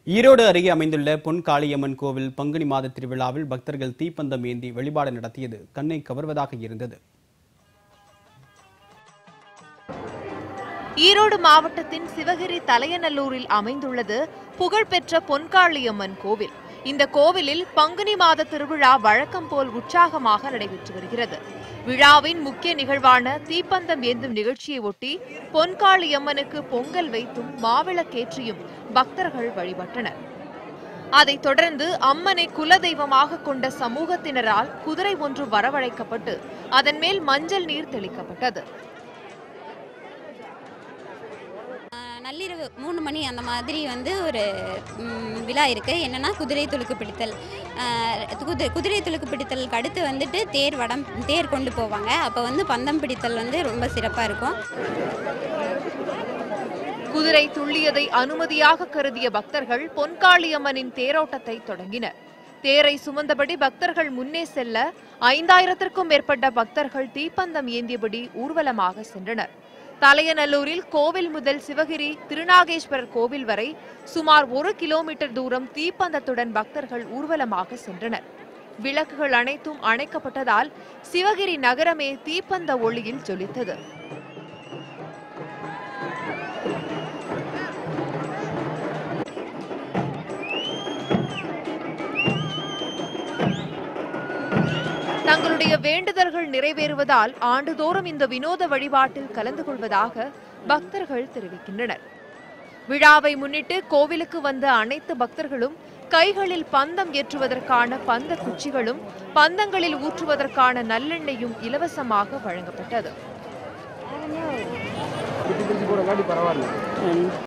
ஈரோடு அருகே அமைந்துள்ள பொன் காளியம்மன் கோவில் பங்குனி மாத திருவிழாவில் பக்தர்கள் தீப்பந்தம் ஏந்தி வழிபாடு நடத்தியது கண்ணை கவர்வதாக இருந்தது ஈரோடு மாவட்டத்தின் சிவகிரி தலையநல்லூரில் அமைந்துள்ளது புகழ்பெற்ற பொன்காளியம்மன் கோவில் இந்த கோவிலில் பங்குனி மாத திருவிழா வழக்கம் போல் உற்சாகமாக நடைபெற்று வருகிறது விழாவின் முக்கிய நிகழ்வான தீப்பந்தம் ஏந்தும் நிகழ்ச்சியை ஒட்டி பொன்காளியம்மனுக்கு பொங்கல் வைத்தும் மாவிளக்கேற்றியும் பக்தர்கள் வழிபட்டனர் அதைத் தொடர்ந்து அம்மனை குலதெய்வமாக கொண்ட சமூகத்தினரால் குதிரை ஒன்று வரவழைக்கப்பட்டு அதன் மேல் மஞ்சள் நீர் தெளிக்கப்பட்டது ஆஹ் நள்ளிரவு மூணு மணி அந்த மாதிரி வந்து ஒரு ம், விழா இருக்குது என்னென்னா குதிரை துளுக்கு பிடித்தல் ஆஹ் குதிரை குதிரை துளுக்கு பிடித்தலுக்கு அடுத்து வந்துட்டு தேர் வடம் தேர் கொண்டு போவாங்க அப்போ வந்து பந்தம் பிடித்தல் வந்து ரொம்ப சிறப்பாக இருக்கும் குதிரை துள்ளியதை அனுமதியாக கருதிய பக்தர்கள் பொன்காளியம்மனின் தேரோட்டத்தை தொடங்கினர் தேரை சுமந்தபடி பக்தர்கள் முன்னே செல்ல ஐந்தாயிரத்திற்கும் மேற்பட்ட பக்தர்கள் தீப்பந்தம் ஏந்தியபடி ஊர்வலமாக சென்றனர் தலையநல்லூரில் கோவில் முதல் சிவகிரி திருநாகேஸ்வரர் கோவில் வரை சுமார் ஒரு கிலோமீட்டர் தூரம் தீப்பந்தத்துடன் பக்தர்கள் ஊர்வலமாக சென்றனர் விளக்குகள் அனைத்தும் அணைக்கப்பட்டதால் சிவகிரி நகரமே தீப்பந்த ஒளியில் ஜொலித்தது தங்களுடைய வேண்டுதல்கள் நிறைவேறுவதால் ஆண்டுதோறும் இந்த வினோத வழிபாட்டில் கலந்து கொள்வதாக பக்தர்கள் தெரிவிக்கின்றனர் விழாவை முன்னிட்டு கோவிலுக்கு வந்த அனைத்து பக்தர்களும் கைகளில் பந்தம் ஏற்றுவதற்கான பந்த குச்சிகளும் பந்தங்களில் ஊற்றுவதற்கான நல்லெண்ணெயும் இலவசமாக வழங்கப்பட்டது